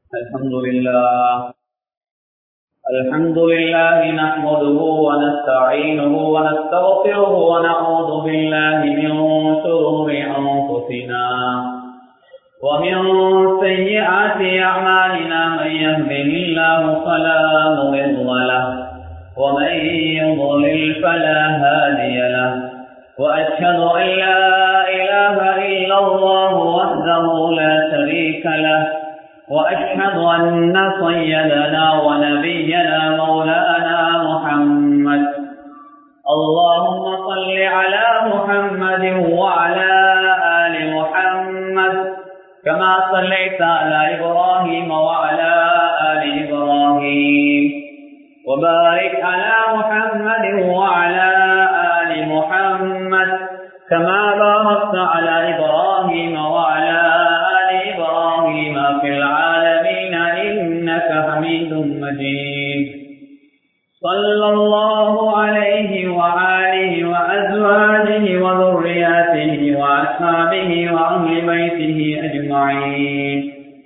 الحمد لله الحمد لله نحمده ونستعينه ونستغفره ونعوذ بالله من شرور أنفسنا ومن سيئات أعمالنا من يهده الله فلا مضل له ومن يضلل فلا هادي له وأشهد أن لا إله إلا الله وحده لا شريك له وأشهد أن سيدنا ونبينا مولانا محمد اللهم صل على محمد وعلى آل محمد كما صليت على إبراهيم وعلى آل إبراهيم وبارك على محمد وعلى آل محمد كما باركت على إبراهيم وعلى آل إبراهيم في العالمين إنك حميد مجيد صلى الله عليه وآله وأزواجه وذرياته وأصحابه وأهل بيته أجمعين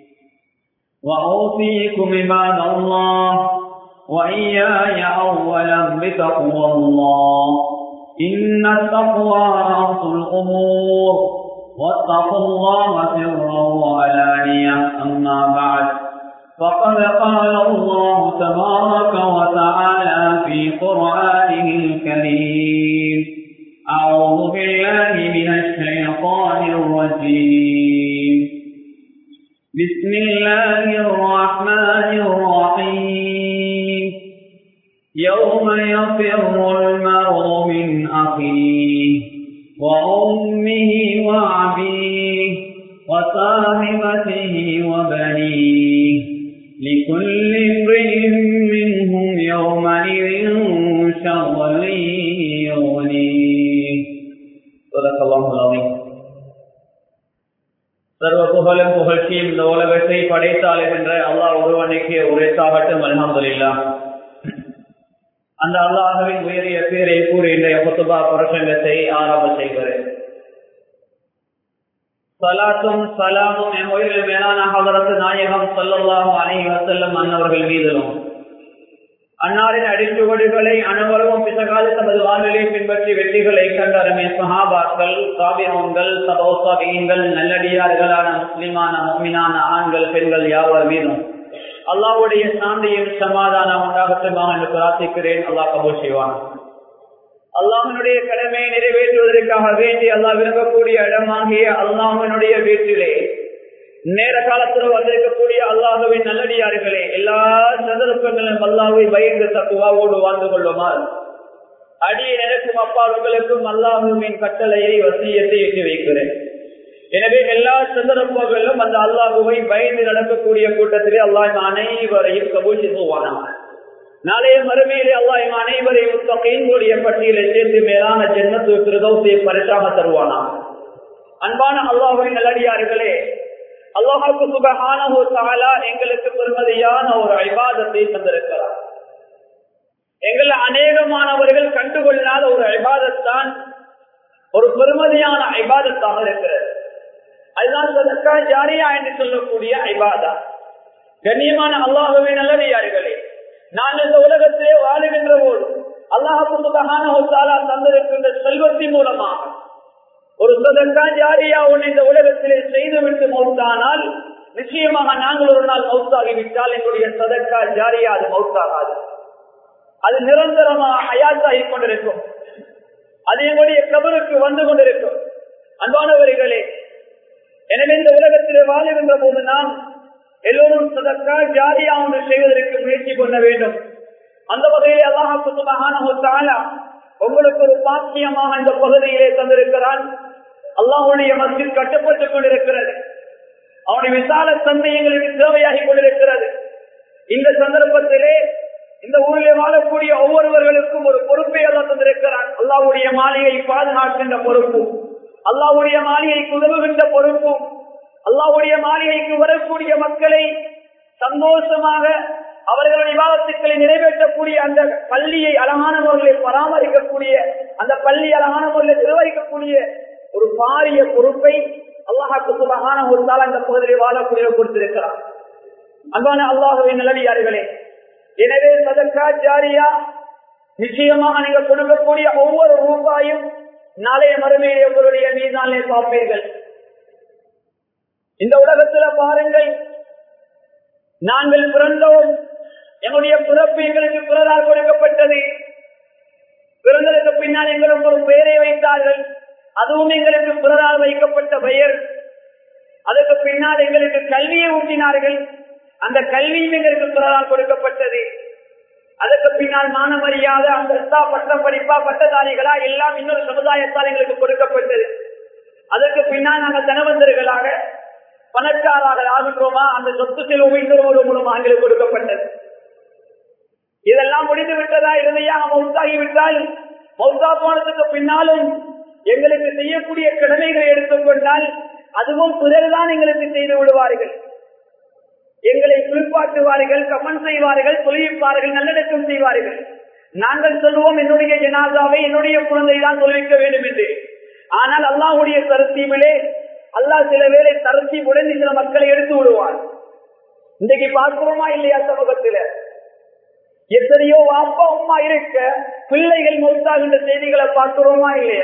وأوصيكم عباد الله وإياي أولا بتقوى الله إن التقوى رأس الأمور واتقوا الله سرا وعلانية أما بعد فقد قال الله تبارك وتعالى في قرآنه الكريم أعوذ بالله من الشيطان الرجيم بسم الله الرحمن الرحيم يوم يفر المرء من أخيه وأمه وعبيه وصاحبته وبنيه لكل امرئ منهم يومئذ شر يغنيه صدق الله العظيم சர்வ புகழும் புகழ்ச்சியும் இந்த உலகத்தை படைத்தாளுகின்ற அல்லாஹ் ஒருவனுக்கு உரைத்தாகட்டும் அலமதுல்லா அந்த அல்லாஹுவின் உயரிய பேரை கூறி இன்றைய புத்துபா பிரசங்கத்தை ஆரம்ப செய்கிறேன் சலாத்தும் சலாமும் என் உயிரில் மேலான ஹதரத்து நாயகம் சொல்லல்லாஹும் அணைகி வசல்லம் அன்னவர்கள் மீதிலும் அன்னாரின் அடிச்சுவடுகளை அனைவரும் பிசகால தமது வாழ்நிலை பின்பற்றி வெற்றிகளை கண்டருமே சஹாபாக்கள் காவியங்கள் சபோசாபியங்கள் நல்லடியார்களான முஸ்லிமான முக்மினான ஆண்கள் பெண்கள் யாவர் மீதும் அல்லாவுடைய சாந்தியும் சமாதானம் உண்டாகட்டுமாக என்று பிரார்த்திக்கிறேன் அல்லாஹ் கபூர் செய்வான் அல்லாஹனுடைய கடமையை நிறைவேற்றுவதற்காக வேண்டி அல்லாஹ் விரும்பக்கூடிய இடமாகிய அல்லாஹனுடைய வீட்டிலே நேர காலத்தில் வந்திருக்கக்கூடிய அல்லாஹுவின் நல்லடியார்களே எல்லா சந்தர்ப்பங்களும் அல்லாஹை பயந்து தக்குவாவோடு வாழ்ந்து கொள்ளுமாறு அடியை நினைக்கும் அப்பாவுகளுக்கும் அல்லாஹுவின் கட்டளையை வசியத்தை எட்டி வைக்கிறேன் எனவே எல்லா சந்தர்ப்பங்களிலும் அந்த அல்லாஹுவை பயந்து நடக்கக்கூடிய கூட்டத்திலே அல்லாஹ் அனைவரையும் கபூசி போவானா நாளைய மறுமையிலே அல்லாஹ் அனைவரையும் தொகையின்களுடைய பட்டியலை சேர்ந்து மேலான ஜென்மத்து திருதோசியை பரிசாக தருவானா அன்பான அல்லாஹுவின் நல்லடியார்களே அல்லாஹுக்கு சுபகான எங்களுக்கு பெருமதியான ஒரு ஐபாதத்தை தந்திருக்கிறார் எங்கள் அநேகமானவர்கள் கண்டுகொள்ளாத ஒரு ஐபாதத்தான் ஒரு பெருமதியான ஐபாதத்தாக இருக்கிறது அதுதான் சதக்கா ஜாரியா என்று சொல்லக்கூடிய ஐபாதா கண்ணியமான அல்லாஹுவே நல்லடியார்களே நான் இந்த உலகத்திலே வாழுகின்ற போது அல்லாஹால தந்திருக்கின்ற செல்வத்தின் மூலமாக ஒரு சதக்கா ஜாரியா ஒன்று இந்த உலகத்திலே செய்துவிட்டு மௌத்தானால் நிச்சயமாக நாங்கள் ஒரு நாள் மௌத்தாகிவிட்டால் எங்களுடைய சதக்கா ஜாரியா அது மௌத்தாகாது அது நிரந்தரமாக அயாத்தாகி கொண்டிருக்கும் அது எங்களுடைய கபருக்கு வந்து கொண்டிருக்கும் அன்பானவர்களே எனவே இந்த உலகத்திலே வாழுகின்ற போது நாம் எல்லோரும் சதக்கா ஜாரியா ஒன்று செய்வதற்கு முயற்சி பண்ண வேண்டும் அந்த வகையில் அல்லாஹால உங்களுக்கு ஒரு பாக்கியமாக இந்த பகுதியிலே தந்திருக்கிறான் அல்லாஹுடைய மத்தியில் கட்டுப்பட்டுக் கொண்டிருக்கிறது அவனுடைய விசால தந்தை எங்களுக்கு தேவையாகி கொண்டிருக்கிறது இந்த சந்தர்ப்பத்திலே இந்த ஊரிலே வாழக்கூடிய ஒவ்வொருவர்களுக்கும் ஒரு பொறுப்பை அல்ல தந்திருக்கிறான் அல்லாவுடைய மாளிகை பாதுகாக்கின்ற பொறுப்பும் அல்லாவுடைய மாளிகைக்கு உதவுகின்ற பொறுப்பும் அல்லாவுடைய மாளிகைக்கு வரக்கூடிய மக்களை சந்தோஷமாக அவர்களுடைய விவாதத்துக்களை நிறைவேற்றக்கூடிய அந்த பள்ளியை அழகான முறைகளை பராமரிக்கக்கூடிய அந்த பள்ளி அழகான முறையில் நிர்வகிக்கக்கூடிய ஒரு பாரிய பொறுப்பை அல்லாஹாக்கு சுபகான ஒரு நாள் அந்த பகுதியில் வாழக்கூடிய கொடுத்திருக்கிறார் அன்பான அல்லாஹுவின் நிலவியார்களே எனவே சதக்கா ஜாரியா நிச்சயமாக நீங்கள் கொடுக்கக்கூடிய ஒவ்வொரு ரூபாயும் நாளைய மறுமையிலே உங்களுடைய மீதானே பார்ப்பீர்கள் இந்த உலகத்துல பாருங்கள் நாங்கள் பிறந்தோம் எங்களுடைய பிறப்பு எங்களுக்கு பிறரால் கொடுக்கப்பட்டது பிறந்ததற்கு பின்னால் எங்களுக்கு ஒரு பெயரை வைத்தார்கள் அதுவும் எங்களுக்கு பிறரால் வைக்கப்பட்ட பெயர் அதற்கு பின்னால் எங்களுக்கு கல்வியை ஊட்டினார்கள் அந்த கல்வியும் எங்களுக்கு பிறரால் கொடுக்கப்பட்டது அதற்கு பின்னால் மான மரியாதை அந்தஸ்தா பட்ட படிப்பா பட்டதாரிகளா எல்லாம் இன்னொரு சமுதாயத்தால் எங்களுக்கு கொடுக்கப்பட்டது அதற்கு பின்னால் நாங்கள் தனவந்தர்களாக பணக்காராக ஆகின்றோமா அந்த சொத்து செலவு இன்னொரு மூலமாக எங்களுக்கு கொடுக்கப்பட்டது இதெல்லாம் முடிந்து விட்டதா இறுதியாக மௌத்தாகி விட்டால் மௌத்தா போனதுக்கு பின்னாலும் எங்களுக்கு செய்யக்கூடிய கடமைகளை எடுத்துக்கொண்டால் அதுவும் பிறர்தான் எங்களுக்கு செய்து விடுவார்கள் எங்களை குளிப்பாட்டுவார்கள் கமன் செய்வார்கள் தொழில்ப்பார்கள் நல்லடக்கம் செய்வார்கள் நாங்கள் சொல்லுவோம் என்னுடைய ஜனாதாவை என்னுடைய குழந்தை தான் தொழிலிக்க வேண்டும் என்று ஆனால் அல்லாஹுடைய தருத்தீவிலே அல்லாஹ் சில வேலை தருத்தீவுடன் சில மக்களை எடுத்து விடுவார் இன்றைக்கு பார்க்கிறோமா இல்லையா சமூகத்தில எத்தனையோ அப்பா அம்மா இருக்க பிள்ளைகள் மௌத்தாகின்ற செய்திகளை பார்க்கிறோமா இல்லையா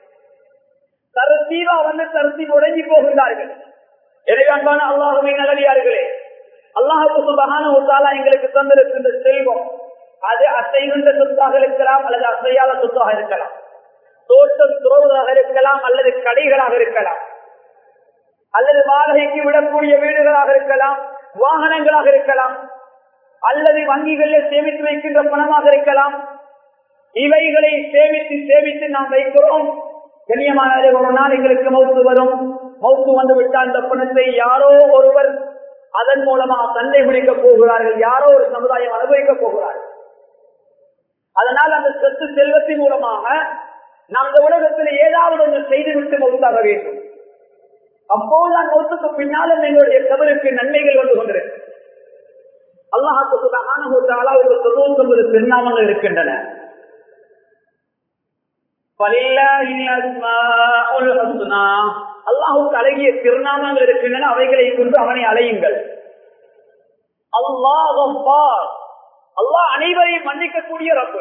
தரத்தீவா வந்து தரத்தி உடஞ்சி போகின்றார்கள் எனவே அன்பான அல்லாஹுவை நல்லடியார்களே அல்லாஹுக்கு சுபகான ஒரு எங்களுக்கு தந்திருக்கின்ற செல்வம் அது அசைகின்ற சொத்தாக இருக்கலாம் அல்லது அசையாத சொத்தாக இருக்கலாம் தோட்டம் துறவுதாக இருக்கலாம் அல்லது கடைகளாக இருக்கலாம் அல்லது வாடகைக்கு விடக்கூடிய வீடுகளாக இருக்கலாம் வாகனங்களாக இருக்கலாம் அல்லது வங்கிகளில் சேமித்து வைக்கின்ற பணமாக இருக்கலாம் இவைகளை சேமித்து சேமித்து நாம் வைக்கிறோம் கண்ணியமான ஒரு நாள் எங்களுக்கு மௌத்து வரும் மௌத்து வந்து விட்டால் அந்த பணத்தை யாரோ ஒருவர் அதன் மூலமாக சண்டை பிடிக்க போகிறார்கள் யாரோ ஒரு சமுதாயம் அனுபவிக்க போகிறார்கள் அதனால் அந்த சொத்து செல்வத்தின் மூலமாக நாம் இந்த உலகத்தில் ஏதாவது ஒன்று செய்துவிட்டு மௌத்தாக வேண்டும் அப்போதுதான் மௌத்துக்கு பின்னாலும் எங்களுடைய கபருக்கு நன்மைகள் வந்து கொண்டிருக்கு அல்லாஹாக்கு சுகான ஒரு தொண்ணூத்தி ஒன்பது திருநாமங்கள் இருக்கின்றன அல்லாஹுக்கு அழகிய திருநாமங்கள் இருக்கின்றன அவைகளை கொண்டு அவனை அலையுங்கள் அல்லாஹ் அல்லாஹ் அனைவரையும் மன்னிக்கக்கூடிய ரப்பு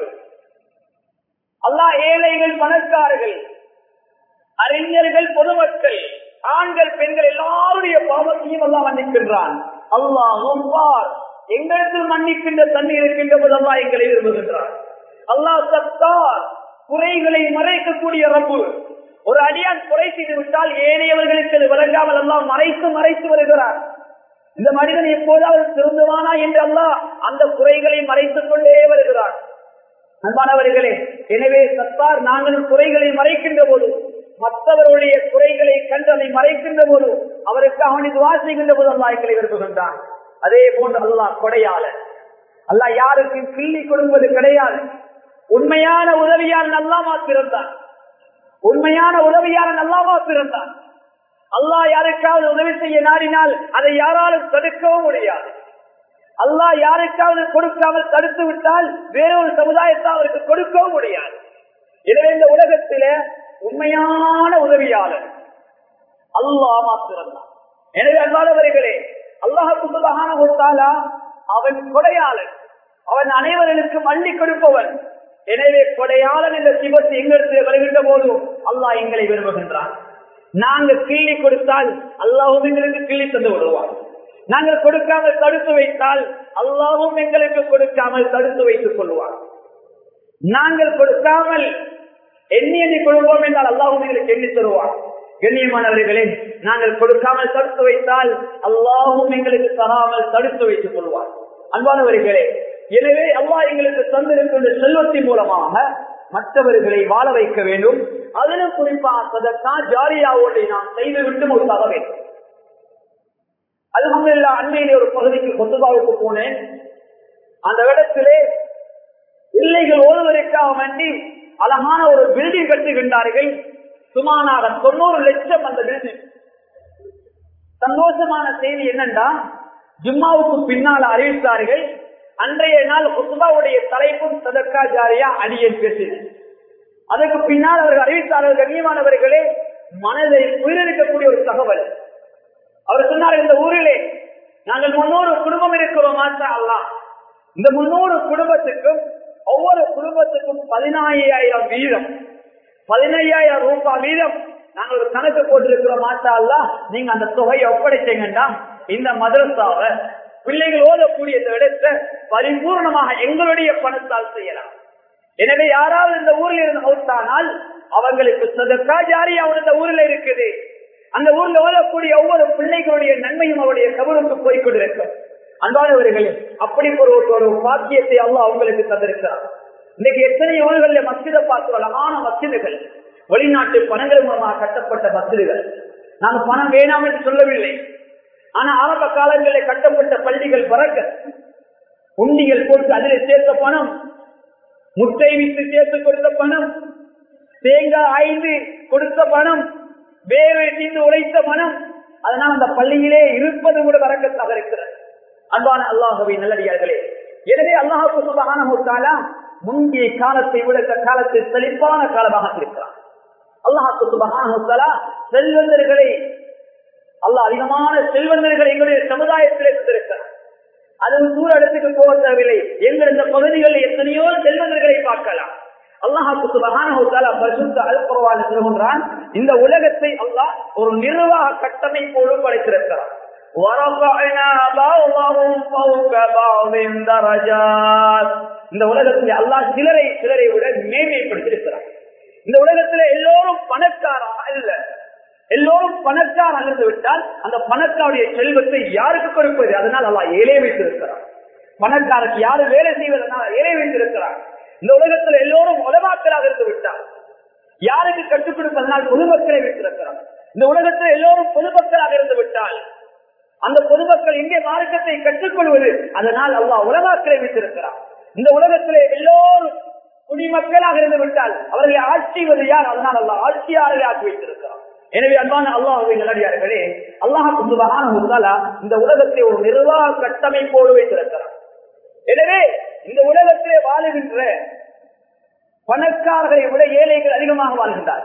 அல்லாஹ் ஏழைகள் பணக்காரர்கள் அறிஞர்கள் பொதுமக்கள் ஆண்கள் பெண்கள் எல்லாருடைய பாவத்தையும் அல்லாஹ் மன்னிக்கின்றான் அல்லாஹ் எங்களுக்கு மன்னிக்கின்ற தண்ணி இருக்கின்ற போது அல்லாஹ் எங்களை விரும்புகின்றான் அல்லாஹ் சத்தார் குறைகளை மறைக்கக்கூடிய ரப்பு ஒரு அடியான் குறை செய்து விட்டால் ஏனையவர்களுக்கு அது விளங்காமல் எல்லாம் மறைத்து மறைத்து வருகிறார் இந்த மனிதன் எப்போதாவது திருந்துவானா என்று அல்லாஹ் அந்த குறைகளை மறைத்துக் கொண்டே வருகிறார் அன்பானவர்களே எனவே சத்தார் நாங்களும் குறைகளை மறைக்கின்ற போது மற்றவருடைய குறைகளை கண்டு அதை மறைக்கின்ற போது அவருக்கு அவனுக்கு வாசிக்கின்ற போது அல்லாஹ்களை விரும்புகின்றான் அதே போன்று அல்லாஹ் கொடையாளர் அல்லாஹ் யாருக்கும் கிள்ளி கொடுப்பது கிடையாது உண்மையான உதவியாளன் அல்லாமா பிறந்தான் உண்மையான உதவியாளன் அல்லாமா பிறந்தான் அல்லாஹ் யாருக்காவது உதவி செய்ய நாடினால் அதை யாராலும் தடுக்கவும் முடியாது அல்லாஹ் யாருக்காவது கொடுக்காமல் தடுத்து விட்டால் வேறொரு சமுதாயத்தை அவருக்கு கொடுக்கவும் முடியாது எனவே இந்த உலகத்தில உண்மையான உதவியாளர் அல்லாஹ் மாத்திரம்தான் எனவே அல்லாதவர்களே அல்லாஹுக்கு சுபகான கொடுத்தாலா அவன் கொடையாளன் அவன் அனைவர்களுக்கும் அள்ளி கொடுப்பவன் எனவே கொடையாளன் என்ற சிவத்து எங்களுக்கு வருகின்ற போதும் அல்லாஹ் எங்களை விரும்புகின்றான் நாங்கள் கிள்ளி கொடுத்தால் அல்லாஹும் எங்களுக்கு கிள்ளி தந்து விடுவார் நாங்கள் கொடுக்காமல் தடுத்து வைத்தால் அல்லாவும் எங்களுக்கு கொடுக்காமல் தடுத்து வைத்துக் கொள்வார் நாங்கள் கொடுக்காமல் எண்ணி எண்ணி கொடுப்போம் என்றால் அல்லாவும் எங்களுக்கு எண்ணி தருவார் கண்ணியமானவர்களே நாங்கள் கொடுக்காமல் தடுத்து வைத்தால் அல்லாவும் எங்களுக்கு தராமல் தடுத்து வைத்துக் கொள்வார் அன்பானவர்களே எனவே அல்லா எங்களுக்கு தந்திருக்கின்ற செல்வத்தின் மூலமாக மற்றவர்களை வாழ வைக்க வேண்டும் அதிலும் குறிப்பாக ஜாரியாவோடு நாம் செய்துவிட்டு ஒரு தர வேண்டும் அது மட்டும் அண்மையிலே ஒரு பகுதிக்கு கொத்துபாவுக்கு போனேன் அந்த இடத்திலே பிள்ளைகள் ஓடுவதற்காக வேண்டி அழகான ஒரு பில்டிங் கட்டுகின்றார்கள் சுமாராக தொண்ணூறு லட்சம் அந்த பில்டிங் சந்தோஷமான செய்தி என்னண்டா ஜும்மாவுக்கு பின்னால் அறிவித்தார்கள் அன்றைய நாள் குசுபாவுடைய தலைப்பும் சதக்கா ஜாரியா அடியன் பேசினேன் அதற்கு பின்னால் அவர்கள் அறிவித்தார்கள் கண்ணியமானவர்களே மனதை உயிரிழக்கக்கூடிய ஒரு தகவல் அவர் சொன்னார் இந்த ஊரிலே நாங்கள் முன்னூறு குடும்பம் இருக்கிறோம் மாஷா அல்லா இந்த முன்னூறு குடும்பத்துக்கும் ஒவ்வொரு குடும்பத்துக்கும் பதினாயிரம் வீதம் பதினையாயிரம் ரூபாய் வீதம் நாங்கள் ஒரு கணக்கு போட்டிருக்கிறோம் மாஷா அல்லா நீங்க அந்த தொகையை ஒப்படைச்சீங்கன்னா இந்த மதரசாவை பிள்ளைகள் ஓதக்கூடிய இந்த இடத்தை பரிபூர்ணமாக எங்களுடைய பணத்தால் செய்யலாம் எனவே யாராவது இந்த ஊரில் இருந்து மௌத்தானால் அவங்களுக்கு சதக்கா ஜாரியா இந்த ஊர்ல இருக்குது அந்த ஊர்ல ஓதக்கூடிய ஒவ்வொரு பிள்ளைகளுடைய நன்மையும் அவருடைய கபருக்கு போய் கொண்டிருக்கும் அன்பானவர்களே அப்படி ஒரு ஒரு பாக்கியத்தை அல்ல அவங்களுக்கு தந்திருக்கிறார் இன்னைக்கு எத்தனை ஊர்கள மசித பார்க்கிறோம் அழகான மசிதுகள் வெளிநாட்டு பணங்கள் மூலமாக கட்டப்பட்ட மசிதுகள் நாங்க பணம் வேணாம் என்று சொல்லவில்லை ஆனா ஆரம்ப காலங்களில் கட்டப்பட்ட பள்ளிகள் பறக்க உண்டிகள் போட்டு அதில் சேர்த்த பணம் முட்டை விட்டு சேர்த்து கொடுத்த பணம் தேங்காய் ஐந்து கொடுத்த பணம் வேர்வை தீர்ந்து உழைத்த பணம் அதனால் அந்த பள்ளியிலே இருப்பது கூட வரக்கத்தாக இருக்கிறது அன்பான அல்லாஹவை நல்லடியார்களே எனவே அல்லாஹுக்கு சுபகான முந்தைய காலத்தை விட இந்த காலத்தில் செழிப்பான காலமாக இருக்கிறான் அல்லாஹுக்கு சுபகான செல்வந்தர்களை அல்லாஹ் அதிகமான செல்வந்தர்கள் எங்களுடைய சமுதாயத்தில் இருந்திருக்கிறார் அது தூர இடத்துக்கு போக தேவையில்லை எங்கள் இந்த பகுதிகளில் எத்தனையோ செல்வந்தர்களை பார்க்கலாம் அல்லாஹாக்கு சொல்கின்றான் இந்த உலகத்தை அல்லாஹ் ஒரு நிர்வாக கட்டமைப்போடு படைத்திருக்கிறார் இந்த உலகத்தில் அல்லாஹ் சிலரை சிலரை விட மேன்மைப்படுத்தியிருக்கிறார் இந்த உலகத்தில் எல்லோரும் பணக்காரா இல்ல எல்லோரும் பணக்கார இருந்து விட்டால் அந்த பணக்காருடைய செல்வத்தை யாருக்கு கொடுப்பது அதனால் அல்லா ஏழை வைத்திருக்கிறார் பணக்காரருக்கு யாரு வேலை செய்வதனால் ஏழை வைத்திருக்கிறார் இந்த உலகத்தில் எல்லோரும் உலமாக்களாக இருந்து விட்டார் யாருக்கு கற்றுக் கொடுப்பதனால் பொதுமக்களை வைத்திருக்கிறார் இந்த உலகத்தில் எல்லோரும் பொதுமக்களாக இருந்து விட்டால் அந்த பொதுமக்கள் எங்கே மார்க்கத்தை கற்றுக்கொள்வது அதனால் அல்லா உலமாக்களை வைத்திருக்கிறார் இந்த உலகத்திலே எல்லோரும் குடிமக்களாக இருந்து விட்டால் அவர்களை ஆட்சிவது யார் அதனால் அல்லா ஆட்சியாளரை ஆக்கி வைத்திருக்கிறார் எனவே அன்பான அல்லாஹுவை நல்லடியார்களே அல்லாஹ் இந்த உலகத்தை ஒரு நிர்வாக கட்டமைப்போடு வைத்திருக்கிறார் எனவே இந்த உலகத்திலே வாழுகின்ற பணக்காரர்களை விட ஏழைகள் அதிகமாக வாழ்கின்றார்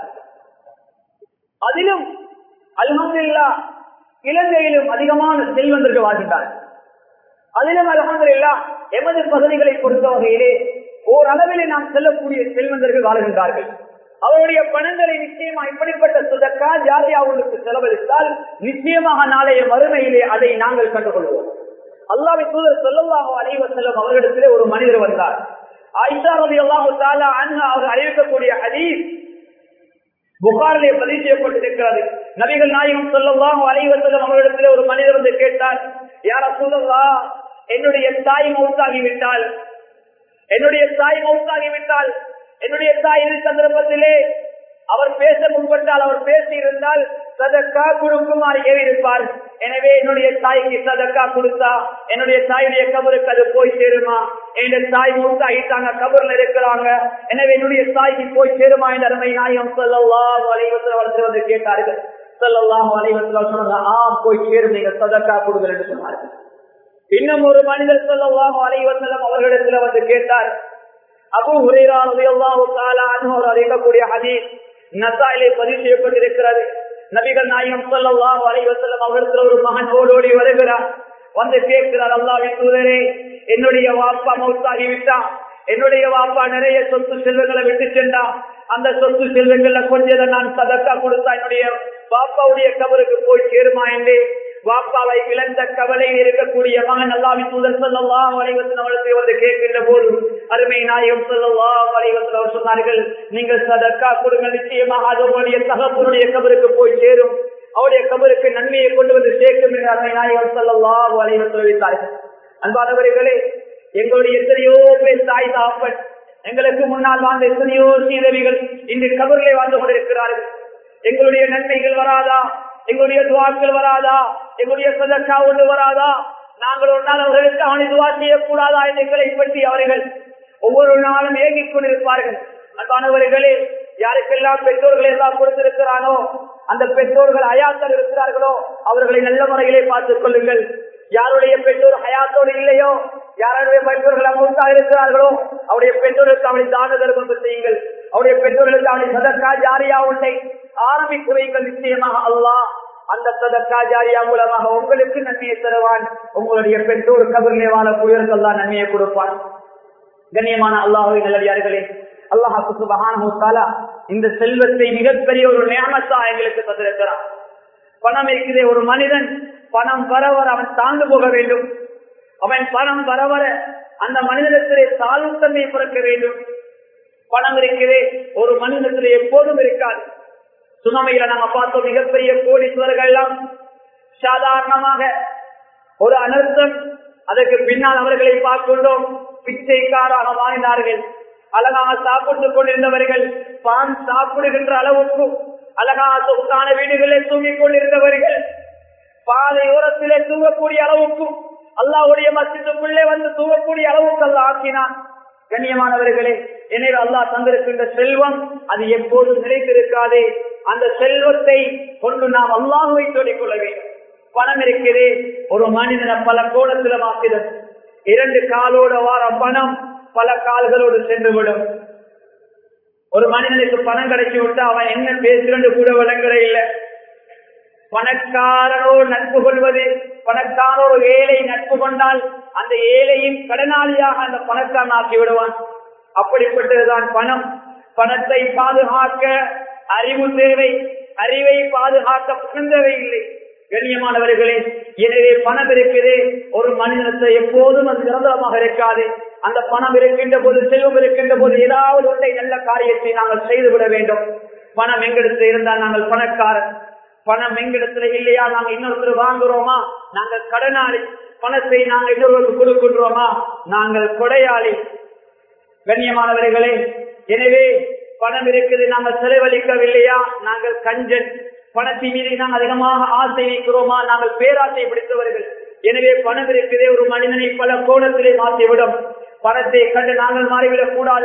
அதிலும் அல்ஹம்துல்லா இலங்கையிலும் அதிகமான செல்வந்தர்கள் வாழ்கின்றார் அதிலும் அல்ஹம்துல்லா எமது பகுதிகளை பொறுத்த வகையிலே ஓரளவிலே நாம் செல்லக்கூடிய செல்வந்தர்கள் வாழ்கின்றார்கள் அவருடைய பணங்களை நிச்சயமா இப்படிப்பட்ட சுதக்கா ஜாதி அவர்களுக்கு செலவழித்தால் நிச்சயமாக நாளைய மறுமையிலே அதை நாங்கள் கண்டுகொள்வோம் அல்லாவை தூதர் சொல்லல்லாஹோ அனைவர் செல்லும் அவர்களிடத்திலே ஒரு மனிதர் வந்தார் ஆயிஷா ரவி அல்லாஹு தாலா அண்ணா அவர் அறிவிக்கக்கூடிய ஹதீஸ் புகாரிலே பதிவு செய்யப்பட்டிருக்கிறது நபிகள் நாயகம் சொல்லலாம் அனைவர் செல்லும் அவர்களிடத்திலே ஒரு மனிதர் வந்து கேட்டார் யார சொல்லலா என்னுடைய தாய் மௌத்தாகிவிட்டால் என்னுடைய தாய் மௌத்தாகிவிட்டால் என்னுடைய தாய் இரு சந்தர்ப்பத்திலே அவர் பேச முன்பட்டால் அவர் பேசி இருந்தால் சதக்கா கொடுக்குமாறு ஏறியிருப்பார் எனவே என்னுடைய தாய்க்கு சதக்கா கொடுத்தா என்னுடைய தாயுடைய கபருக்கு அது போய் சேருமா என்னுடைய தாய் மூத்தாகிட்டாங்க கபர்ல இருக்கிறாங்க எனவே என்னுடைய தாய்க்கு போய் சேருமா என்ற அருமை நாயகம் சொல்லலாம் வலைவசல் வந்து கேட்டார்கள் சொல்லலாம் வலைவசல் சொன்னாங்க ஆம் போய் சேரும் நீங்க சதக்கா கொடுங்கள் என்று சொன்னார்கள் இன்னும் ஒரு மனிதர் சொல்லலாம் வலைவசலம் அவர்களிடத்துல வந்து கேட்டார் அபு ஹுரேரான் அறியக்கூடிய ஹதீஸ் நசாயிலே பதிவு செய்யப்பட்டிருக்கிறது நபிகள் நாயகம் சொல்லலாம் அலைவசல்லம் அவர்களுக்கு ஒரு மகன் ஓடோடி வருகிறார் வந்து கேட்கிறார் அல்லாவின் தூதரே என்னுடைய வாப்பா மௌத்தாகி விட்டான் என்னுடைய வாப்பா நிறைய சொத்து செல்வங்களை விட்டு சென்றா அந்த சொத்து செல்வங்கள்ல கொஞ்சம் நான் சதக்கா கொடுத்தா என்னுடைய பாப்பாவுடைய கபருக்கு போய் சேருமா என்று வாப்பாவை இழந்த கவலையில் இருக்கக்கூடிய மகன் அல்லாவின் தூதர் சொல்லலாம் வலைவசன் அவர்களுக்கு வந்து கேட்கின்ற போது அருமை நாயகம் சொல்லலாம் வலைவசன் அவர் சொன்னார்கள் நீங்கள் சதக்கா கொடுங்க நிச்சயமாக அதனுடைய தகப்பனுடைய கபருக்கு போய் சேரும் அவருடைய கபருக்கு நன்மையை கொண்டு வந்து சேர்க்கும் என்று அருமை நாயகம் சொல்லலாம் வலைவசன் தெரிவித்தார்கள் அன்பானவர்களே எங்களுடைய எத்தனையோ பேர் தாய் தாப்பன் எங்களுக்கு முன்னால் வாழ்ந்த எத்தனையோ சீதவிகள் இன்று கபர்களை வாழ்ந்து கொண்டிருக்கிறார்கள் எங்களுடைய நன்மைகள் வராதா எங்களுடைய துவாக்கள் வராதா எங்களுடைய சதக்கா ஒன்று வராதா நாங்கள் ஒரு நாள் அவர்களுக்கு அவனை துவா செய்யக்கூடாதா என்று எங்களை பற்றி அவர்கள் ஒவ்வொரு நாளும் ஏங்கிக் கொண்டிருப்பார்கள் அன்பானவர்களே யாருக்கெல்லாம் பெற்றோர்கள் எல்லாம் கொடுத்திருக்கிறானோ அந்த பெற்றோர்கள் அயாத்தல் இருக்கிறார்களோ அவர்களை நல்ல முறையிலே பார்த்துக் கொள்ளுங்கள் யாருடைய பெற்றோர் ஹயாத்தோடு இல்லையோ யாருடைய பெற்றோர்கள் அமௌத்தாக இருக்கிறார்களோ அவருடைய பெற்றோருக்கு அவனை தான தர்மம் செய்யுங்கள் அவருடைய பெற்றோர்களுக்கு அவனை சதக்கா ஜாரியா உண்டை ஆரம்பித்து வைங்கள் நிச்சயமாக அல்லாஹ் அந்த சதக்கா ஜாரியா மூலமாக உங்களுக்கு நன்மையை தருவான் உங்களுடைய பெற்றோர் கபரிலே வாழக்கூடியவர்கள் எல்லாம் நன்மையை கொடுப்பான் கண்ணியமான அல்லாஹுவின் நல்லடியார்களே அல்லாஹாக்கு சுபகான இந்த செல்வத்தை மிகப்பெரிய ஒரு நியமத்தா எங்களுக்கு தந்திருக்கிறான் பணம் இருக்கிறே ஒரு மனிதன் பணம் வர வர அவன் தாழ்ந்து போக வேண்டும் அவன் பணம் வர வர அந்த மனிதனத்திலே தாழ்த்தன்மை பிறக்க வேண்டும் பணம் இருக்கிறே ஒரு மனிதனத்திலே எப்போதும் இருக்காது சுனாமியில நாங்க பார்த்தோம் மிகப்பெரிய கோடீஸ்வரர்கள் எல்லாம் சாதாரணமாக ஒரு அனர்த்தம் அதற்கு பின்னால் அவர்களை பார்க்கின்றோம் பிச்சைக்காராக வாழ்ந்தார்கள் அழகாக சாப்பிட்டுக் கொண்டிருந்தவர்கள் பான் சாப்பிடுகின்ற அளவுக்கு அழகாக சொத்தான வீடுகளில் தூங்கிக் கொண்டிருந்தவர்கள் பாதை ஓரத்திலே தூங்கக்கூடிய அளவுக்கும் அல்லாவுடைய மசித்துக்குள்ளே வந்து தூங்கக்கூடிய அளவுக்கு அல்ல ஆக்கினான் கண்ணியமானவர்களே எனவே அல்லாஹ் தந்திருக்கின்ற செல்வம் அது எப்போதும் நிலைத்திருக்காதே அந்த செல்வத்தை கொண்டு நாம் அல்லாஹுவை சொல்லிக் கொள்ள வேண்டும் பணம் இருக்கிறே ஒரு மனிதனை பல கோணத்துல மாற்றிடும் இரண்டு காலோட வார பணம் பல கால்களோடு சென்றுவிடும் ஒரு மனிதனுக்கு பணம் கிடைச்சி விட்டா அவன் என்ன பேசுறது கூட விளங்குற இல்லை பணக்காரனோடு நட்பு கொள்வது பணக்காரனோடு ஏழை நட்பு கொண்டால் அந்த ஏழையின் கடனாளியாக அந்த பணக்காரன் ஆக்கி விடுவான் அப்படிப்பட்டதுதான் பணம் பணத்தை பாதுகாக்க அறிவு தேவை அறிவை பாதுகாக்க பணம் தேவையில்லை கண்ணியமானவர்களே எனவே பணம் இருக்குது ஒரு மனிதனத்தை எப்போதும் அது நிரந்தரமாக இருக்காது அந்த பணம் இருக்கின்ற போது செல்வம் இருக்கின்ற போது ஏதாவது ஒன்றை நல்ல காரியத்தை நாங்கள் செய்துவிட வேண்டும் பணம் எங்கிடத்தில் இருந்தால் நாங்கள் பணக்காரன் பணம் எங்கிடத்துல இல்லையா நாங்க இன்னொருத்தர் வாங்குறோமா நாங்கள் கடனாளி பணத்தை நாங்கள் இன்னொருவருக்கு கொடுக்கின்றோமா நாங்கள் கொடையாளி கண்ணியமானவர்களே எனவே பணம் இருக்குது நாங்கள் செலவழிக்கவில்லையா நாங்கள் கஞ்சன் பணத்தின் மீது நாங்கள் அதிகமாக ஆசை வைக்கிறோமா நாங்கள் பேராசை பிடித்தவர்கள் எனவே பணம் இருக்குதே ஒரு மனிதனை பல கோணத்திலே மாற்றிவிடும் பணத்தை கண்டு நாங்கள் மாறிவிடக் கூடாது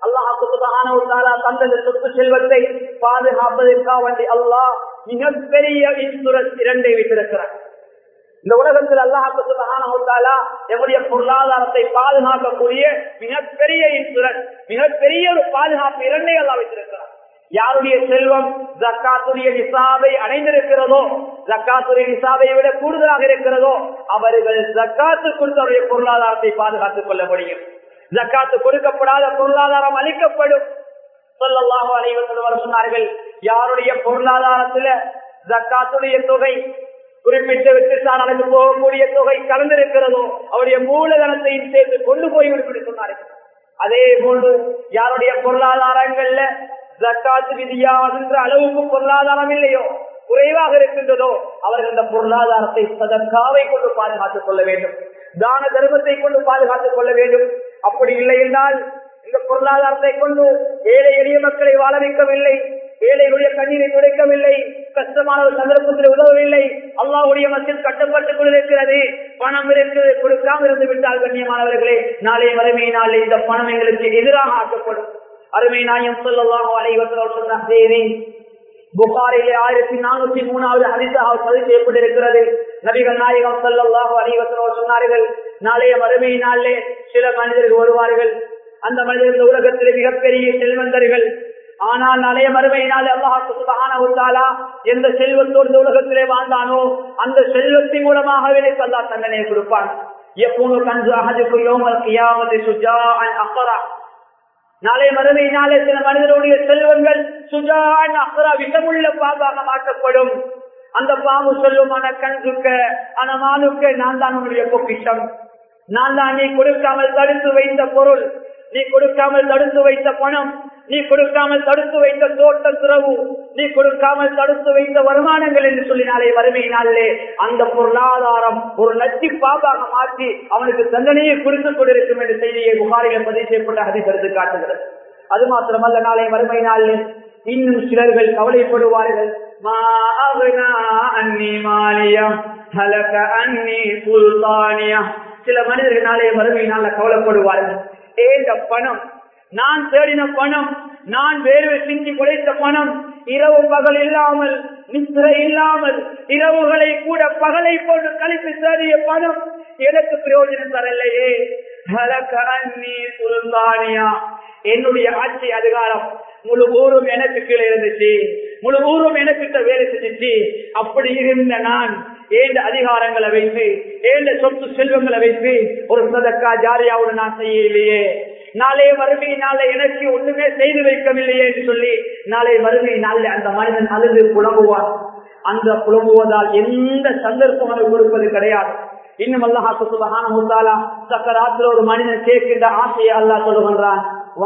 அல்லாஹ் தந்தது சொத்து செல்வத்தை பாதுகாப்பதற்காக வேண்டி அல்லாஹ் மிகப்பெரிய இன்சூரன்ஸ் இரண்டை வைத்திருக்கிறார் இந்த உலகத்தில் அல்லாஹாலா எங்களுடைய பொருளாதாரத்தை பாதுகாக்கக்கூடிய மிகப்பெரிய இன்சூரன்ஸ் மிகப்பெரிய ஒரு பாதுகாப்பு இரண்டை அல்லா வைத்திருக்கிறார் யாருடைய செல்வம் ஜக்காத்துடைய நிசாபை அடைந்திருக்கிறதோ ஜக்காத்துடைய நிசாபை விட கூடுதலாக இருக்கிறதோ அவர்கள் ஜக்காத்து கொடுத்தவருடைய பொருளாதாரத்தை பாதுகாத்துக் கொள்ள முடியும் ஜக்காத்து கொடுக்கப்படாத பொருளாதாரம் அளிக்கப்படும் சொல்லல்லாஹோ அனைவரும் சொன்னார்கள் யாருடைய பொருளாதாரத்துல ஜக்காத்துடைய தொகை குறிப்பிட்ட விட்டுத்தான் நடந்து போகக்கூடிய தொகை கலந்திருக்கிறதோ அவருடைய மூலதனத்தையும் சேர்த்து கொண்டு போய் விடுபடி சொன்னார்கள் அதே போன்று யாருடைய பொருளாதாரங்கள்ல ஜக்காத்து விதியாகின்ற அளவுக்கு பொருளாதாரம் இல்லையோ குறைவாக இருக்கின்றதோ அவர்கள் இந்த பொருளாதாரத்தை சதற்காவை கொண்டு பாதுகாத்துக் கொள்ள வேண்டும் தான தர்மத்தை கொண்டு பாதுகாத்துக் கொள்ள வேண்டும் அப்படி இல்லை என்றால் இந்த பொருளாதாரத்தை கொண்டு ஏழை எளிய மக்களை வாழ வைக்கவில்லை ஏழைகளுடைய கண்ணீரை துடைக்கவில்லை கஷ்டமான ஒரு சந்தர்ப்பத்தில் உதவவில்லை அல்லாவுடைய மத்தியில் கட்டப்பட்டுக் கொண்டிருக்கிறது பணம் இருக்கிறது கொடுக்காமல் இருந்து விட்டால் கண்ணியமானவர்களே நாளை வறுமை நாளை இந்த பணம் எங்களுக்கு எதிராக ஆக்கப்படும் அருமை நாயம் சொல்லலாம் அனைவர்கள் சொன்ன செய்தி புகாரிலே ஆயிரத்தி நானூத்தி மூணாவது ஹரிசாக பதிவு செய்யப்பட்டிருக்கிறது நபிகள் நாயகம் சல்லாஹு அனைவர்கள் சொன்னார்கள் நாளைய வறுமை நாளிலே சில மனிதர்கள் வருவார்கள் அந்த மனிதர்கள் உலகத்திலே மிகப்பெரிய செல்வந்தர்கள் ஆனால் நாளைய மறுமையினால் அல்லாஹாலா எந்த செல்வத்தோடு இந்த உலகத்திலே வாழ்ந்தானோ அந்த செல்வத்தின் மூலமாக எனக்கு அல்லா தண்டனை கொடுப்பான் எப்போது கன்று அகதுக்கு யோமல் கியாமது சுஜா அக்கரா நாளை மறுமையினாலே சில மனிதனுடைய செல்வங்கள் சுஜான் அக்கரா விஷமுள்ள பாம்பாக மாற்றப்படும் அந்த பாம்பு சொல்லுமான கண்சுக்க அந்த மானுக்க நான் தான் உன்னுடைய பொக்கிஷம் நான் தான் நீ கொடுக்காமல் தடுத்து வைத்த பொருள் நீ கொடுக்காமல் தடுத்து வைத்த பணம் நீ கொடுக்காமல் தடுத்து வைத்த தோட்ட துறவு நீ கொடுக்காமல் தடுத்து வைத்த வருமானங்கள் என்று சொல்லினாலே வறுமையினாலே அந்த பொருளாதாரம் ஒரு நச்சு பாபாக மாற்றி அவனுக்கு தண்டனையை கொடுத்துக் கொண்டிருக்கும் என்ற செய்தியை புகாரில் பதிவு செய்யப்பட்ட அதிகரித்து காட்டுகிறது அது மாத்திரமல்ல நாளை வறுமை நாளில் இன்னும் சிலர்கள் கவலைப்படுவார்கள் அன்னி மாலியம் அன்னி சுல்தானியா சில மனிதர்கள் நாளை வறுமையினால கவலைப்படுவார்கள் ஏந்த பணம் நான் தேடின பணம் நான் வேறு சிந்தி குலைத்த பணம் இரவு பகல் இல்லாமல் நித்திரை இல்லாமல் இரவுகளை கூட பகலை போட்டு கழித்து தேடிய பணம் எனக்கு பிரயோஜனம் தரலையே சுல்தானியா என்னுடைய ஆட்சி அதிகாரம் முழு ஊரும் எனக்கு கீழே இருந்துச்சு முழு ஊரும் எனக்கிட்ட வேலை செஞ்சுச்சு அப்படி இருந்த நான் ஏண்ட அதிகாரங்களை வைத்து ஏண்ட சொத்து செல்வங்களை வைத்து ஒரு சதக்கா ஜாரியாவோட நான் செய்யலையே நாளைய வறுமை நாளை எனக்கு ஒண்ணுமே செய்து வைக்கவில்லையே என்று சொல்லி நாளை வறுமை நாளில் அந்த மனிதன் அழுது புலம்புவான் அந்த புலம்புவதால் எந்த சந்தர்ப்பம் அவனுக்கு கொடுப்பது கிடையாது இன்னும் அல்லாஹாக்கு சுபகான முத்தாலா சக்கராத்துல ஒரு மனிதன் கேட்கின்ற ஆசையை அல்லாஹ் சொல்லுகின்றான்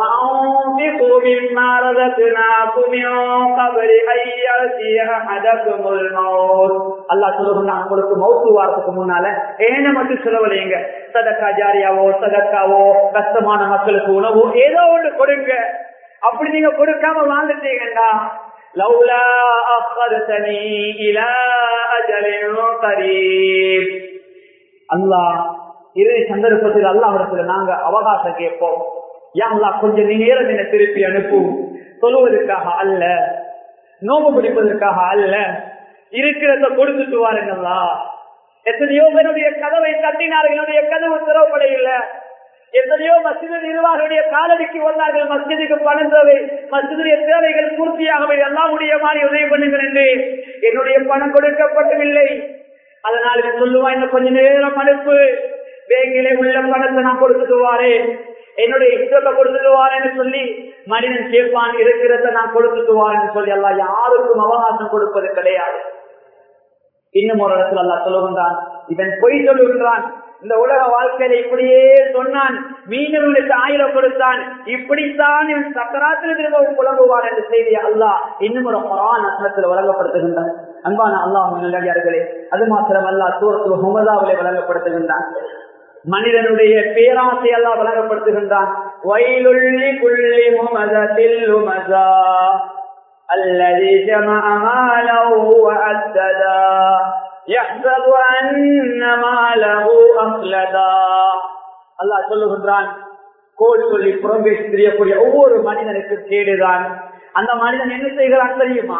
وأنفقوا مما رزقناكم من قبل أن يأتي أحدكم الموت அல்லாஹ் சொல்லுகிறான் உங்களுக்கு மௌத்து வாரத்துக்கு முன்னால ஏன மட்டும் செலவழியுங்க சதக்கா ஜாரியாவோ சதக்காவோ கஷ்டமான மக்களுக்கு உணவோ ஏதோ ஒன்று கொடுங்க அப்படி நீங்க கொடுக்காம வாழ்ந்துட்டீங்கடா லவ்லா அஃபர்தனி இலா அஜலின் கரீப் அல்லாஹ் இறுதி சந்தர்ப்பத்தில் அல்லாஹிடத்துல நாங்க அவகாசம் கேட்போம் யாங்களா கொஞ்சம் நேரம் என்ன திருப்பி அனுப்பும் சொல்லுவதற்காக அல்ல நோம்பு பிடிப்பதற்காக அல்ல இருக்கிறத கொடுத்துட்டு வாருங்களா எத்தனையோ பேருடைய கதவை தட்டினார்கள் என்னுடைய கதவு திறப்படையில்லை எத்தனையோ மசித நிர்வாகிகளுடைய காலடிக்கு வந்தார்கள் மஸ்ஜிதுக்கு பணம் தேவை மஸ்ஜிதுடைய தேவைகள் பூர்த்தியாகவே எல்லாமுடைய மாதிரி உதவி பண்ணுங்கள் என்று என்னுடைய பணம் கொடுக்கப்படவில்லை அதனால சொல்லுவான் இன்னும் கொஞ்ச நேரம் அனுப்பு பேங்கிலே உள்ள பணத்தை நான் கொடுத்துட்டு வாரேன் என்னுடைய இஷ்டத்தை கொடுத்துட்டு வாரேன்னு சொல்லி மனிதன் கேட்பான் இருக்கிறத நான் கொடுத்துட்டு வாரேன்னு சொல்லி எல்லாம் யாருக்கும் அவகாசம் கொடுப்பது கிடையாது இன்னும் ஒரு இடத்துல அல்லா சொல்லுகின்றான் இவன் பொய் சொல்லுகின்றான் இந்த உலக வாழ்க்கையில இப்படியே சொன்னான் மீனவனுக்கு ஆயிரம் கொடுத்தான் இப்படித்தான் இவன் சக்கராத்தில் திரும்பவும் புலம்புவான் என்ற செய்தி அல்லாஹ் இன்னும் ஒரு குரான் அசனத்தில் வழங்கப்படுத்துகின்றான் அன்பான அல்லாஹ் நல்லடியார்களே அது மாத்திரம் அல்லா சூரத்து ஹுமதாவிலே வழங்கப்படுத்துகின்றான் மனிதனுடைய பேராசை எல்லாம் வழங்கப்படுத்துகின்றான் வயலுள்ளி புள்ளி முமதத்தில் உமதா الذي جمع ماله وعددا يحسب أن ماله أخلدا அல்லாஹ் சொல்லுகின்றான் கோல் சொல்லி புறம்பே தெரியக்கூடிய ஒவ்வொரு மனிதனுக்கு கேடுதான் அந்த மனிதன் என்ன செய்கிறான் தெரியுமா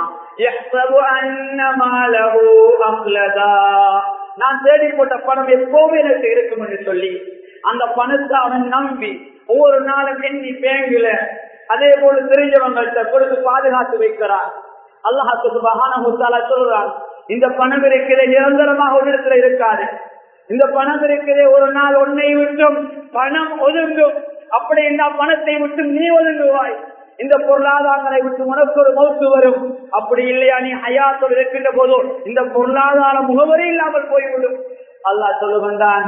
நான் தேடி போட்ட பணம் எப்போவும் எனக்கு இருக்கும் என்று சொல்லி அந்த பணத்தை அவன் நம்பி ஒவ்வொரு நாளும் எண்ணி பேங்குல அதே போல தெரிஞ்சவங்கள்ட்ட கொடுத்து பாதுகாத்து வைக்கிறான் அல்லாஹாக்கு சுபகான சொல்றான் இந்த பணம் இருக்கிற நிரந்தரமாக ஒரு இடத்துல இருக்காது இந்த பணம் இருக்கிற ஒரு நாள் ஒன்னை விட்டும் பணம் ஒதுங்கும் அப்படி இந்த பணத்தை விட்டு நீ ஒதுங்குவாய் இந்த பொருளாதாரங்களை விட்டு உனக்கு ஒரு மௌத்து வரும் அப்படி இல்லையா நீ ஹயாத்தோடு இருக்கின்ற போதோ இந்த பொருளாதார முகவரி இல்லாமல் போய்விடும் அல்லாஹ் சொல்லுகின்றான்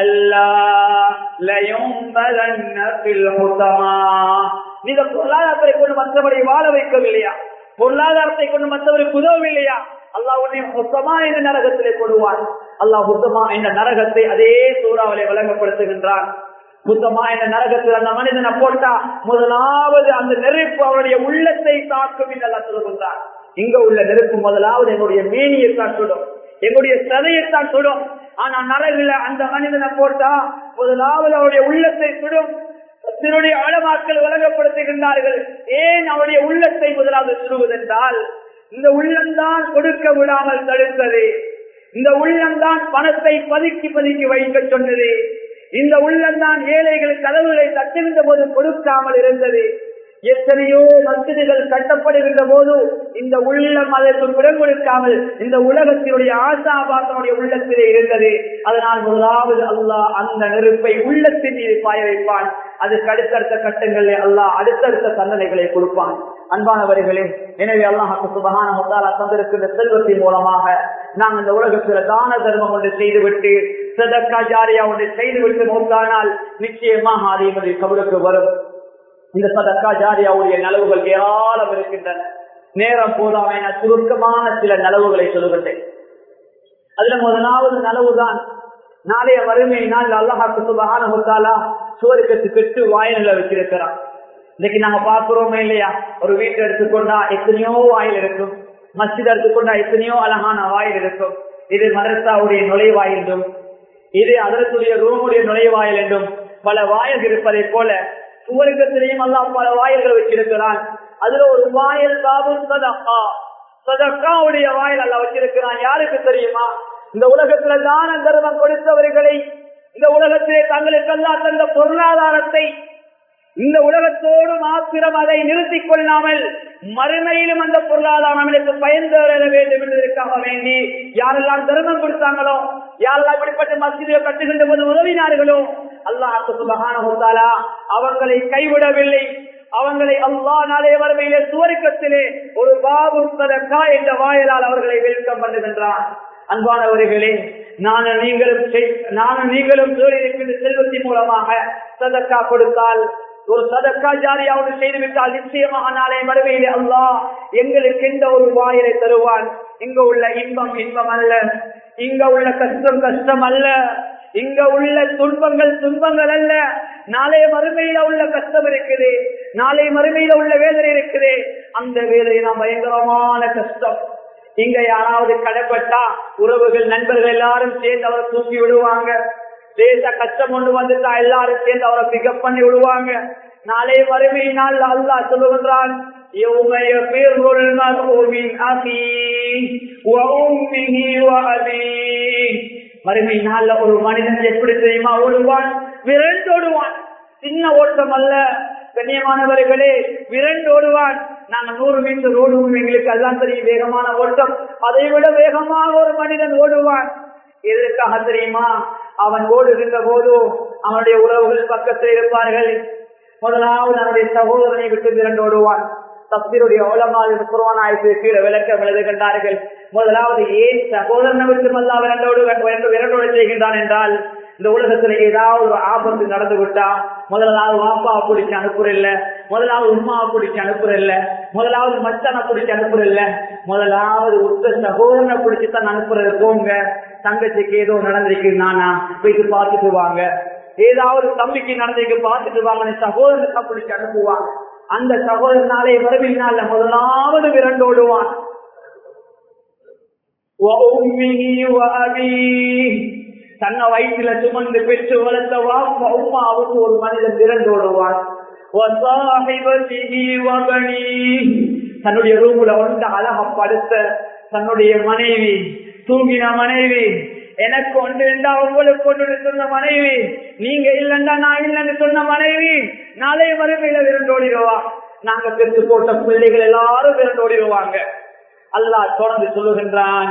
நீ பொருளாதாரத்தை கொண்டு மற்றவரை வாழ வைக்கவில்லையா பொருளாதாரத்தை கொண்டு மற்றவருக்கு உதவவில்லையா அல்லாஹ் உன்னை ஹுத்தமா என்ற நரகத்திலே கொடுவான் அல்லாஹ் ஹுத்தமா என்ற நரகத்தை அதே சூறாவிலே வழங்கப்படுத்துகின்றான் புத்தமா என்ற நரகத்தில் அந்த மனிதனை போட்டா முதலாவது அந்த நெருப்பு அவருடைய உள்ளத்தை தாக்கும் என்று அல்லா சொல்லுகின்றார் இங்க உள்ள நெருப்பு முதலாவது எங்களுடைய மேனியைத்தான் சுடும் எங்களுடைய சதையைத்தான் சுடும் ஆனா நரகில அந்த மனிதனை போட்டா முதலாவது அவருடைய உள்ளத்தை சுடும் தன்னுடைய ஆழமாக்கள் வழங்கப்படுத்துகின்றார்கள் ஏன் அவருடைய உள்ளத்தை முதலாவது சுடுவதென்றால் இந்த உள்ளம்தான் கொடுக்க விடாமல் தடுத்தது இந்த உள்ளம்தான் பணத்தை பதுக்கி பதுக்கி வைக்க சொன்னது இந்த உள்ளம்தான் ஏழைகள் கதவுகளை தட்டுகின்ற போது கொடுக்காமல் இருந்தது எத்தனையோ மசிதிகள் கட்டப்படுகின்ற போது இந்த உள்ளம் அதற்கு விடம் கொடுக்காமல் இந்த உலகத்தினுடைய ஆசாபாசனுடைய உள்ளத்திலே இருந்தது அதனால் முதலாவது அல்லாஹ் அந்த நெருப்பை உள்ளத்தின் மீது பாய வைப்பான் அதுக்கு அடுத்தடுத்த கட்டங்களில் அல்லாஹ் அடுத்தடுத்த தண்டனைகளை கொடுப்பான் அன்பானவர்களே எனவே அல்லாஹாக்கு சுபகான முத்தாலா தந்திருக்கின்ற செல்வத்தின் மூலமாக நாம் இந்த உலகத்தில் தான தர்மம் ஒன்று செய்துவிட்டு சதக்கா ஜாரியா ஒன்று செய்துவிட்டு மூத்தானால் நிச்சயமாக அதே மாதிரி கபருக்கு வரும் இந்த சதக்கா ஜாரியாவுடைய நலவுகள் ஏராளம் இருக்கின்றன நேரம் போதாம என சுருக்கமான சில நலவுகளை சொல்லுகின்றேன் அதுல முதலாவது நலவுதான் நாளைய வறுமை நாள் அல்லாஹாக்கு சுபகான முத்தாலா சுவருக்கு பெற்று வாயில வச்சிருக்கிறான் இன்னைக்கு நாங்க பாக்குறோமே இல்லையா ஒரு வீட்டை எடுத்துக்கொண்டா எத்தனையோ வாயில் இருக்கும் மஸ்ஜித் எடுத்துக்கொண்டா எத்தனையோ அழகான வாயில் இருக்கும் இது மதரசாவுடைய நுழைவாயில் என்றும் இது அதற்குரிய ரூமுடைய நுழைவாயில் என்றும் பல வாயில் இருப்பதை போல சுவர்க்கத்திலையும் எல்லாம் பல வாயில்கள் வச்சிருக்கிறான் அதுல ஒரு வாயில் பாபு சதக்கா சதக்காவுடைய வாயில் அல்ல வச்சிருக்கிறான் யாருக்கு தெரியுமா இந்த உலகத்துல தான தர்மம் கொடுத்தவர்களை இந்த உலகத்திலே தங்களுக்கெல்லாம் தந்த பொருளாதாரத்தை இந்த உலகத்தோடு மாத்திரம் அதை நிறுத்திக் கொள்ளாமல் மறுமையிலும் அந்த பொருளாதாரம் எனக்கு பயந்து வர வேண்டும் என்பதற்காக வேண்டி யாரெல்லாம் தர்மம் கொடுத்தாங்களோ யாரெல்லாம் இப்படிப்பட்ட மசிதியை கட்டுகின்ற போது உதவினார்களோ அல்லாஹுக்கு மகான அவர்களை கைவிடவில்லை அவங்களை அல்லா நாளைய வறுமையிலே சுவருக்கத்திலே ஒரு பாபு சதக்கா என்ற வாயிலால் அவர்களை வெல்கம் பண்ணுகின்றான் அன்பானவர்களே நானும் நீங்களும் நானும் நீங்களும் இருக்கின்ற செல்வத்தின் மூலமாக சதக்கா கொடுத்தால் ஒரு சதக்கா ஜாரியாவது செய்துவிட்டால் நிச்சயமாக நாளை மறுமையிலே அல்லா எங்களுக்கு எந்த ஒரு வாயிலை தருவான் இங்க உள்ள இன்பம் இன்பம் அல்ல இங்க உள்ள கஷ்டம் கஷ்டம் அல்ல இங்க உள்ள துன்பங்கள் துன்பங்கள் அல்ல நாளைய மறுமையில உள்ள கஷ்டம் இருக்குது நாளை மறுமையில உள்ள வேதனை இருக்குது அந்த வேதனை நாம் பயங்கரமான கஷ்டம் இங்க யாராவது கடைப்பட்டா உறவுகள் நண்பர்கள் எல்லாரும் சேர்ந்து அவரை தூக்கி விடுவாங்க தேச கஷ்டம் கொண்டு வந்துட்டா எல்லாரும் சேர்ந்து அவரை பிக்கப் பண்ணி விடுவாங்க நாளை வறுமை நாள் அல்லா சொல்லுகின்றான் يوم يفر المرء من أخيه وأمه وأبيه மறுமை நாள்ல ஒரு மனிதன் எப்படி தெரியுமா ஓடுவான் விரண்டோடுவான் சின்ன ஓட்டம் அல்ல கண்ணியமானவர்களே விரண்டு ஓடுவான் நாங்க நூறு மீட்டர் ஓடுவோம் எங்களுக்கு எல்லாம் தெரியும் வேகமான ஓட்டம் அதை விட வேகமாக ஒரு மனிதன் ஓடுவான் எதற்காக தெரியுமா அவன் ஓடுகின்ற போது அவனுடைய உறவுகள் பக்கத்தில் இருப்பார்கள் முதலாவது அவனுடைய சகோதரனை விட்டு விரண்டு ஓடுவான் தப்பினுடைய ஓலமாக குருவானாய்ப்பு கீழே விளக்க எழுதுகின்றார்கள் முதலாவது ஏன் சகோதரனை விட்டு மல்லா விரண்டோடு விரண்டோடு செய்கின்றான் என்றால் இந்த உலகத்துல ஏதாவது ஒரு ஆபத்து நடந்து விட்டா முதலாவது வாப்பாவை பிடிச்சு அனுப்புறல்ல முதலாவது உமாவை பிடிச்சு அனுப்புறல்ல முதலாவது மச்சானை பிடிச்சு அனுப்புறல்ல முதலாவது உத்த சகோதரனை பிடிச்சுதான் அனுப்புறது போங்க தங்கச்சிக்கு ஏதோ நடந்திருக்கு நானா போயிட்டு பார்த்துட்டு வாங்க ஏதாவது தம்பிக்கு நடந்திருக்கு பார்த்துட்டு வாங்க சகோதரனை பிடிச்சு அனுப்புவாங்க அந்த சகோதரனாலே வரவில்லை முதலாவது விரண்டோடுவான் தன்னை வயிற்றுல சுமந்து பெற்று வளர்த்த உமாவுக்கு ஒரு மனிதன் விரண்டோடுவான் தன்னுடைய ரூமுல ஒன்று அழக படுத்த தன்னுடைய மனைவி தூங்கின மனைவி எனக்கு ஒன்று இருந்தா உங்களுக்கு ஒன்று சொன்ன மனைவி நீங்க இல்லண்டா நான் இல்லைன்னு சொன்ன மனைவி நாளை வறுமையில விரண்டோடிடுவா நாங்க பெற்று போட்ட பிள்ளைகள் எல்லாரும் விரண்டோடிடுவாங்க அல்லாஹ் தொடர்ந்து சொல்லுகின்றான்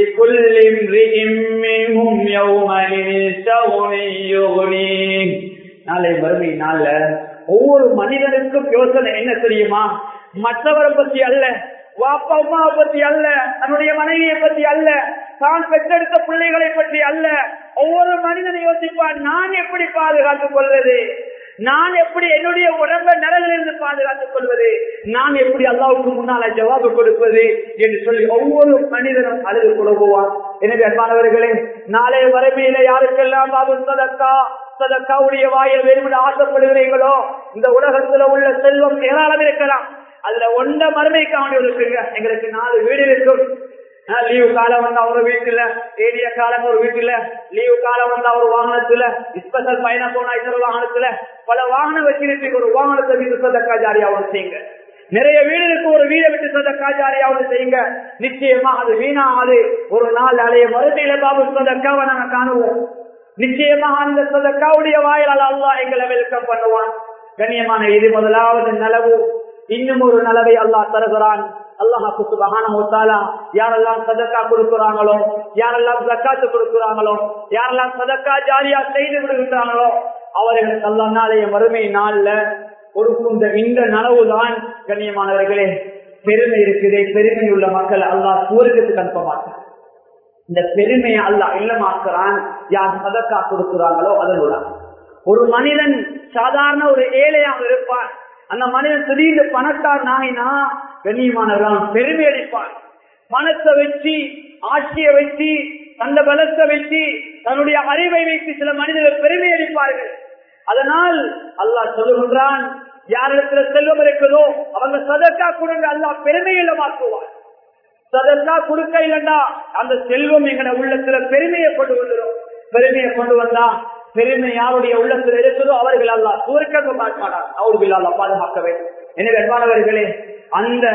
நாளை வறுமை நாள்ல ஒவ்வொரு மனிதனுக்கும் யோசனை என்ன தெரியுமா மற்றவரை பத்தி அல்ல வாப்பா அம்மாவை பத்தி அல்ல தன்னுடைய மனைவியை பத்தி அல்ல தான் பெற்றெடுத்த பிள்ளைகளை பற்றி அல்ல ஒவ்வொரு மனிதனை யோசிப்பான் நான் எப்படி பாதுகாத்துக் கொள்வது நான் எப்படி என்னுடைய உடம்ப நரலிருந்து பாதுகாத்துக் கொள்வது நான் எப்படி அல்லாவுக்கு முன்னால ஜவாபு கொடுப்பது என்று சொல்லி ஒவ்வொரு மனிதனும் அழுது குழம்புவான் எனவே அன்பானவர்களே நாளை வறுமையில யாருக்கெல்லாம் பாபு சதக்கா சதக்காவுடைய வாயில் வெறுமனே ஆசைப்படுகிறீங்களோ இந்த உலகத்துல உள்ள செல்வம் ஏராளம் இருக்கலாம் அதுல ஒன்ற மறுமைக்காண்டி இருக்குங்க எங்களுக்கு நாலு வீடு இருக்கும் லீவு காலம் வந்தா ஒரு வீட்டுல ஏரிய காலம் ஒரு வீட்டுல லீவு காலம் வந்தா ஒரு வாகனத்துல ஸ்பெஷல் பயணம் போனா இன்னொரு வாகனத்துல பல வாகனம் வச்சிருக்கு ஒரு வாகனத்தை வீட்டு சதக்கா ஜாரியாவும் செய்யுங்க நிறைய வீடுகளுக்கு ஒரு வீடை விட்டு சதக்கா ஜாரியாவது செய்யுங்க நிச்சயமா அது வீணாது ஒரு நாள் அலைய மறுமையில பாபு சதக்காவை நாங்க காணுவோம் நிச்சயமா அந்த சதக்காவுடைய வாயிலால் அல்லா எங்களை வெல்கம் பண்ணுவான் கண்ணியமான இது முதலாவது நலவு இன்னும் ஒரு நலவை அல்லாஹ் தருகிறான் அல்லாஹாக்கு சுபகான யாரெல்லாம் சதக்கா கொடுக்கிறாங்களோ யாரெல்லாம் ஜக்காத்து கொடுக்கிறாங்களோ யாரெல்லாம் சதக்கா ஜாரியா செய்து விடுகின்றாங்களோ அவர்களுக்கு அல்லா நாளைய வறுமை நாள்ல கொடுக்கும் இந்த நனவுதான் கண்ணியமானவர்களே பெருமை இருக்குது பெருமை உள்ள மக்கள் அல்லாஹ் சூரியத்துக்கு அனுப்ப மாட்டார் இந்த பெருமையை அல்லாஹ் இல்லமாக்குறான் யார் சதக்கா கொடுக்கிறாங்களோ அதனுடன் ஒரு மனிதன் சாதாரண ஒரு ஏழையாக இருப்பான் அந்த மனிதன் திடீர்னு பணக்கார் நாயினா கண்ணியமானவர்கள் பெருமை அடிப்பான் பணத்தை வச்சு ஆட்சியை வச்சு தந்த பலத்தை வச்சு தன்னுடைய அறிவை வைத்து சில மனிதர்கள் பெருமை அடிப்பார்கள் அதனால் அல்லாஹ் சொல்லுகின்றான் யாரிடத்துல செல்வம் இருக்குதோ அவங்க சதக்கா கொடுங்க அல்லாஹ் பெருமையில மாற்றுவார் சதக்கா கொடுக்க இல்லைண்டா அந்த செல்வம் எங்கட உள்ளத்துல பெருமையை கொண்டு வந்துடும் பெருமையை கொண்டு வந்தா பெருமை யாருடைய உள்ளத்தில் இருக்கிறதோ அவர்கள் அல்லா சுருக்க மாட்டார் அவர்கள் அல்லா பாதுகாக்க வேண்டும் எனவே அன்பானவர்களே அந்த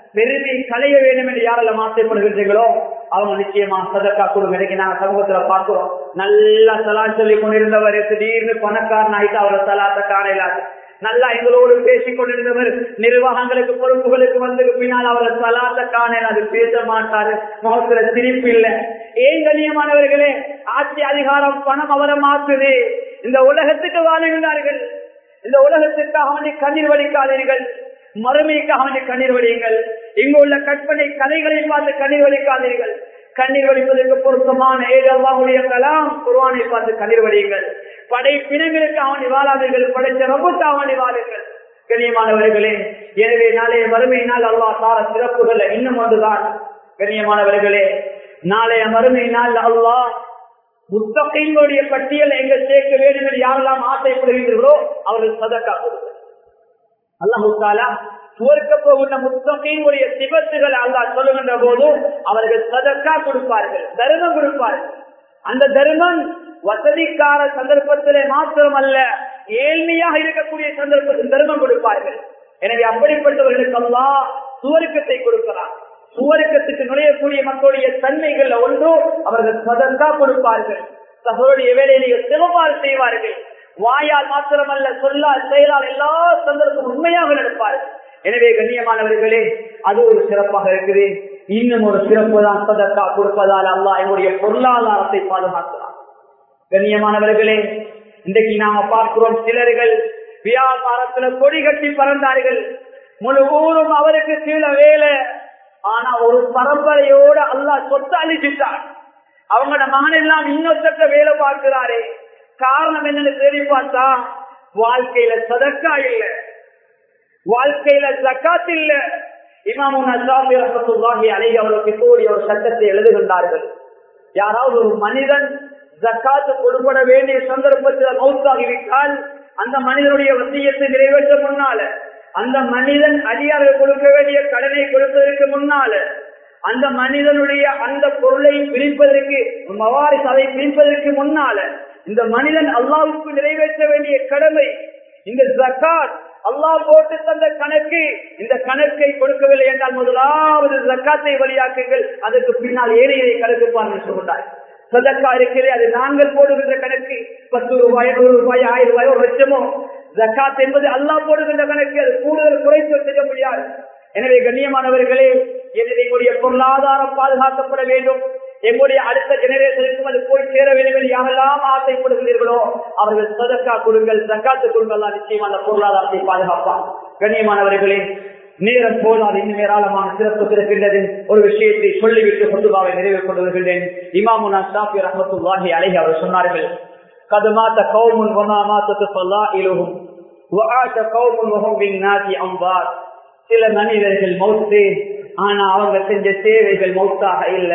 பெருமை களைய வேண்டும் என்று யாரெல்லாம் ஆசைப்படுகின்றீர்களோ அவங்க நிச்சயமா சதக்கா கொடுங்க இன்னைக்கு நாங்க சமூகத்துல பார்க்கிறோம் நல்லா சலா சொல்லி கொண்டிருந்தவர் திடீர்னு பணக்காரன் ஆயிட்டு அவரை சலாத்த காணலாது நல்லா எங்களோடு பேசிக் கொண்டிருந்தவர் நிர்வாகங்களுக்கு பொறுப்புகளுக்கு வந்ததுக்கு பின்னால் அவரை சலாத்த காணலாது பேச மாட்டாரு முகத்துல சிரிப்பு இல்லை ஏன் கண்ணியமானவர்களே ஆட்சி அதிகாரம் பணம் அவரை மாத்துது இந்த உலகத்துக்கு வாழுகின்றார்கள் இந்த உலகத்திற்காக அவனை கண்ணீர் வலிக்காதீர்கள் மறுமைக்காக அவனை கண்ணீர் வலியுங்கள் இங்கு உள்ள கற்பனை கதைகளை பார்த்து கண்ணீர் வலிக்காதீர்கள் கண்ணீர் வலிப்பதற்கு பொருத்தமான ஏகவாவுடைய கலாம் குர்வானை பார்த்து கண்ணீர் வலியுங்கள் படை பிணங்களுக்கு அவனை வாழாதீர்கள் படைத்த ரபுக்கு அவனை வாழுங்கள் கண்ணியமானவர்களே எனவே நாளைய மறுமை நாள் அல்லா தார சிறப்புகள் இன்னும் ஒன்றுதான் கண்ணியமானவர்களே நாளைய மறுமை நாள் அல்லாஹ் முத்தகைங்களுடைய பட்டியல் எங்க சேர்க்க வேண்டும் என்று யாரெல்லாம் ஆசைப்படுகின்றீர்களோ அவர்கள் சதக்கா கொடுங்கள் அல்லாஹாலா சுவர்க்க போகின்ற முத்தகையுடைய சிபத்துகள் அல்லாஹ் சொல்லுகின்ற போது அவர்கள் சதக்கா கொடுப்பார்கள் தர்மம் கொடுப்பார்கள் அந்த தர்மம் வசதிக்கார சந்தர்ப்பத்திலே மாத்திரமல்ல ஏழ்மையாக இருக்கக்கூடிய சந்தர்ப்பத்தில் தர்மம் கொடுப்பார்கள் எனவே அப்படிப்பட்டவர்களுக்கு அல்லாஹ் சுவர்க்கத்தை கொடுக்கிறார் சுவர்க்கத்துக்கு நுழையக்கூடிய மக்களுடைய தன்மைகள் ஒன்று அவர்கள் சதங்கா கொடுப்பார்கள் தங்களுடைய வேலையை சிறப்பாறு செய்வார்கள் வாயால் மாத்திரமல்ல சொல்லால் செயலால் எல்லா சந்தர்ப்பம் உண்மையாக நடப்பார்கள் எனவே கண்ணியமானவர்களே அது ஒரு சிறப்பாக இருக்குது இன்னும் ஒரு சிறப்பு தான் சதக்கா கொடுப்பதால் அல்லா என்னுடைய பொருளாதாரத்தை பாதுகாக்கிறார் கண்ணியமானவர்களே இன்றைக்கு நாம பார்க்கிறோம் சிலர்கள் வியாபாரத்துல கொடி கட்டி பறந்தார்கள் முழு ஊரும் அவருக்கு கீழே வேலை ஆனா ஒரு பரம்பரையோட அல்லா சொத்து அழிச்சுட்டார் அவங்களோட மகன் எல்லாம் இன்னொருத்த வேலை பார்க்கிறாரே காரணம் என்னன்னு தேடி பார்த்தா வாழ்க்கையில சதக்கா இல்ல வாழ்க்கையில ஜக்காத் இல்ல இமாமுன் அசாமி அலை அவருக்கு கூடிய ஒரு சட்டத்தை எழுதுகின்றார்கள் யாராவது ஒரு மனிதன் ஜக்காத்து கொடுபட வேண்டிய சந்தர்ப்பத்தில் மௌத்தாகிவிட்டால் அந்த மனிதனுடைய வசியத்தை நிறைவேற்ற முன்னால அந்த மனிதன் அடியார்கள் கொடுக்க வேண்டிய கடனை கொடுப்பதற்கு முன்னால அந்த மனிதனுடைய அந்த பொருளை பிரிப்பதற்கு மவாரி அதை பிரிப்பதற்கு முன்னால இந்த மனிதன் அல்லாவுக்கு நிறைவேற்ற வேண்டிய கடமை இந்த ஜக்காத் அல்லாஹ் போட்டு தந்த கணக்கு இந்த கணக்கை கொடுக்கவில்லை என்றால் முதலாவது ஜக்காத்தை வழியாக்குங்கள் அதற்கு பின்னால் ஏனையை கணக்குப்பார்கள் சொல்கிறார் சதக்கா இருக்கிறே அது நாங்கள் போடுகின்ற கணக்கு பத்து ரூபாய் நூறு ரூபாய் ஆயிரம் ரூபாய் ஒரு லட்சமோ ஜக்காத் என்பது அல்லாஹ் போடுகின்ற கணக்கு அது கூடுதல் குறைத்து செய்ய முடியாது எனவே கண்ணியமானவர்களே எனவே எங்களுடைய பொருளாதாரம் பாதுகாக்கப்பட வேண்டும் எங்களுடைய அடுத்த ஜெனரேஷனுக்கும் அது போய் சேர வேண்டும் என்று யாரெல்லாம் ஆசைப்படுகிறீர்களோ அவர்கள் சதக்கா கொடுங்கள் ஜக்காத்து கொடுங்கள் நிச்சயம் அந்த பொருளாதாரத்தை பாதுகாப்பான் கண்ணியமானவர்களே நேரம் போதாது இன்னும் ஏராளமான சிறப்பு இருக்கின்றது ஒரு விஷயத்தை சொல்லிவிட்டு பொதுவாக நிறைவு கொண்டு வருகின்றேன் இமாமுனா ஷாஃபி ரஹமத்துல்லாஹி அலைஹி அவர் சொன்னார்கள் கதுமாத்த கௌமுன் வமா மாத்தத்து சொல்லா இலுகும் வஆத கௌமுன் வஹும் பின் நாதி அம்பார் சில மனிதர்கள் மௌத்து ஆனா அவங்க செஞ்ச சேவைகள் மௌத்தாக இல்ல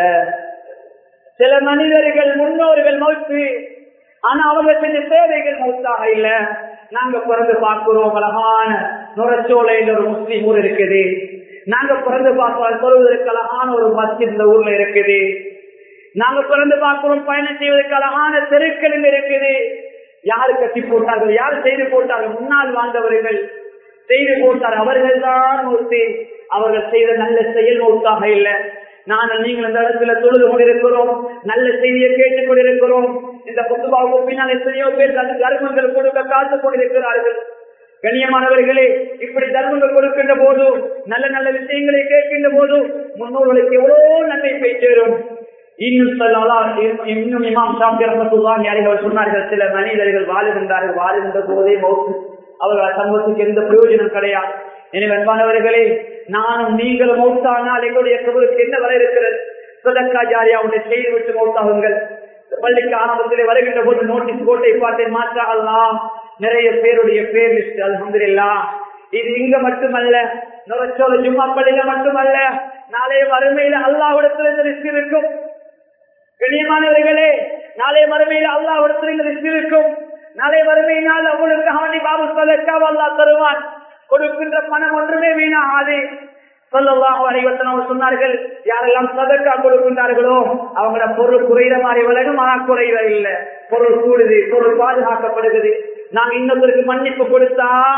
சில மனிதர்கள் முன்னோர்கள் மௌத்து ஆனா அவங்க செஞ்ச சேவைகள் மௌத்தாக இல்ல நாங்க பிறந்து பார்க்கிறோம் அழகான நுரச்சோலையில் ஒரு முஸ்லீம் ஊர் இருக்குது நாங்க பிறந்து பார்க்கிறோம் சொல்வதற்கு அழகான ஒரு மஸ்ஜித் இந்த ஊர்ல இருக்குது நாங்க பிறந்து பார்க்கிறோம் பயணம் செய்வதற்கு அழகான தெருக்கள் இருக்குது யாரு கட்டி போட்டார்கள் யார் செய்து போட்டார்கள் முன்னால் வாழ்ந்தவர்கள் செய்து போட்டார் அவர்கள் தான் மூர்த்தி அவர்கள் செய்த நல்ல செயல் மூத்தாக இல்லை நாங்கள் நீங்கள் இந்த இடத்துல தொழுது கொண்டிருக்கிறோம் நல்ல செய்தியை கேட்டுக் கொண்டிருக்கிறோம் இந்த புத்துபாவுக்கு பின்னால் எத்தனையோ பேர் தனது தர்மங்கள் கொடுக்க காத்துக் கொண்டிருக்கிறார்கள் கண்ணியமானவர்களே இப்படி தர்மங்கள் கொடுக்கின்ற போது நல்ல நல்ல விஷயங்களை கேட்கின்ற போது முன்னோர்களுக்கு எவ்வளவு நன்மை போய் சேரும் இன்னும் சொல்லலாம் இன்னும் இமாம் சாமி ரமத்துல்லாஹி அலைஹி சொன்னார்கள் சில மனிதர்கள் வாழுகின்றார்கள் வாழுகின்ற போதே மௌத்து அவர்கள் சமூகத்துக்கு எந்த பிரயோஜனம் கிடையாது எனவே அன்பானவர்களே நானும் நீங்களும் மௌத்தானால் எங்களுடைய கபருக்கு என்ன வர இருக்கிறது சொல்லக்கா ஜாரியா உன்னை செய்து விட்டு மௌத்தாகுங்கள் பள்ளிக்கு ஆரம்பத்திலே வருகின்ற போது நோட்டீஸ் கோட்டை பார்த்தேன் மாற்றாகலாம் நிறைய பேருடைய பேர் லிஸ்ட் அலமதுல்லா இது இங்க மட்டுமல்ல நுரச்சோல ஜும்மா பள்ளியில மட்டுமல்ல நாளைய வறுமையில அல்லாவிடத்துல இந்த லிஸ்ட் இருக்கும் கண்ணியமானவர்களே நாளைய மறுமையில் அல்லாவிடத்தில் இந்த லிஸ்ட் இருக்கும் நாளை வறுமையினால் அவங்களுக்கு அவனை பாபு சொல்லக்காவ அல்லா தருவான் கொடுக்கின்ற பணம் ஒன்றுமே வீணாகாது சொல்லலாம் அனைவத்தனவர் சொன்னார்கள் யாரெல்லாம் சதக்கா கொடுக்கின்றார்களோ அவங்களோட பொருள் குறையிற மாதிரி விலகும் ஆனா குறையிற இல்ல பொருள் கூடுது பொருள் பாதுகாக்கப்படுகிறது நாங்க இன்னொருத்தருக்கு மன்னிப்பு கொடுத்தா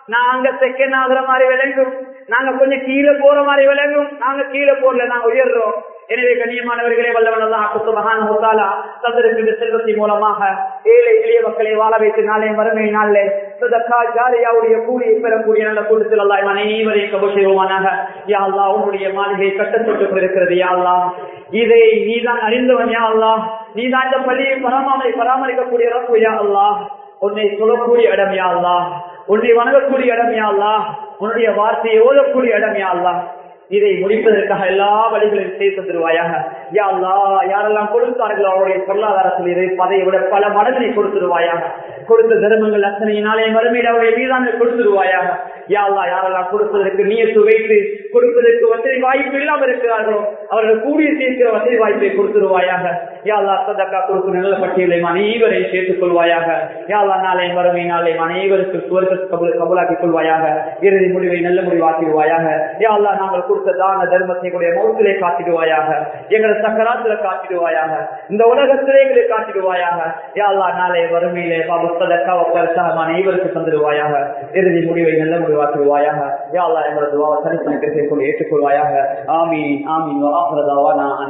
நாங்க செகண்ட் ஆகுற மாதிரி விளங்கும் நாங்க கொஞ்சம் கீழே போற மாதிரி விளங்கும் நாங்க கீழே போடல நாங்க உயர்றோம் எனவே கண்ணியமானவர்களே வல்லவனல்லா தந்திருக்கின்ற செல்வத்தின் மூலமாக ஏழை எளிய மக்களை வாழ வைத்து நாளை மறுமை நாளிலே ஜாரியாவுடைய கூலியை பெறக்கூடிய நல்ல கூட்டத்தில் அல்லா அனைவரையும் கபசேவமானாக யா அல்லா உன்னுடைய மாளிகை கட்டப்பட்டு கொண்டிருக்கிறது யா அல்லா இதை நீதான் அறிந்தவன் யா அல்லா நீதான் இந்த பள்ளியை பராமரி பராமரிக்கக்கூடிய ரப்பு யா அல்லா உன்னை சொல்லக்கூடிய இடம் யா அல்லா உன்னை வணங்கக்கூடிய இடம் யா அல்லா உன்னுடைய வார்த்தையை ஓதக்கூடிய இடம் யா அல்லா இதை முடிப்பதற்காக எல்லா வழிகளையும் செய்து தருவாயாக யா அல்லா யாரெல்லாம் கொடுத்தார்களோ அவருடைய பொருளாதாரத்தில் இதை அதை விட பல மடங்களை கொடுத்துருவாயாக கொடுத்த தர்மங்கள் அத்தனை நாளை மறுமையில் அவருடைய மீதான கொடுத்துருவாயாக யா அல்லா யாரெல்லாம் கொடுப்பதற்கு நீயத்து வைத்து கொடுப்பதற்கு வசதி வாய்ப்பு இல்லாமல் இருக்கிறார்களோ அவர்கள் கூடிய சேர்க்கிற வசதி வாய்ப்பை கொடுத்துருவாயாக யா அல்லா சதக்கா கொடுக்கும் நல்ல பட்டியலை அனைவரை சேர்த்துக் கொள்வாயாக யா அல்லா நாளை மறுமை நாளை அனைவருக்கு சுவர்க்க கபுலாக்கிக் கொள்வாயாக இறுதி முடிவை நல்ல முடிவாக்கிடுவாயாக யா அல்லா நாங்கள் கொடுத்த தான தர்மத்தை கூடிய மௌத்திலே காத்திடுவாயாக எங்களை சக்கராத்துல காத்திடுவாயாக இந்த உலகத்திலே எங்களை காத்திடுவாயாக யா அல்லா நாளை வறுமையிலே பாபு சதக்கா ஒப்பரசாக அனைவருக்கு தந்துடுவாயாக இறுதி முடிவை நல்ல முடிவாக்கிடுவாயாக யா அல்லா எங்களது தனித்தனி கொண்டு ஏற்றுக்கொள்வாயாக ஆமீன் ஆமீன்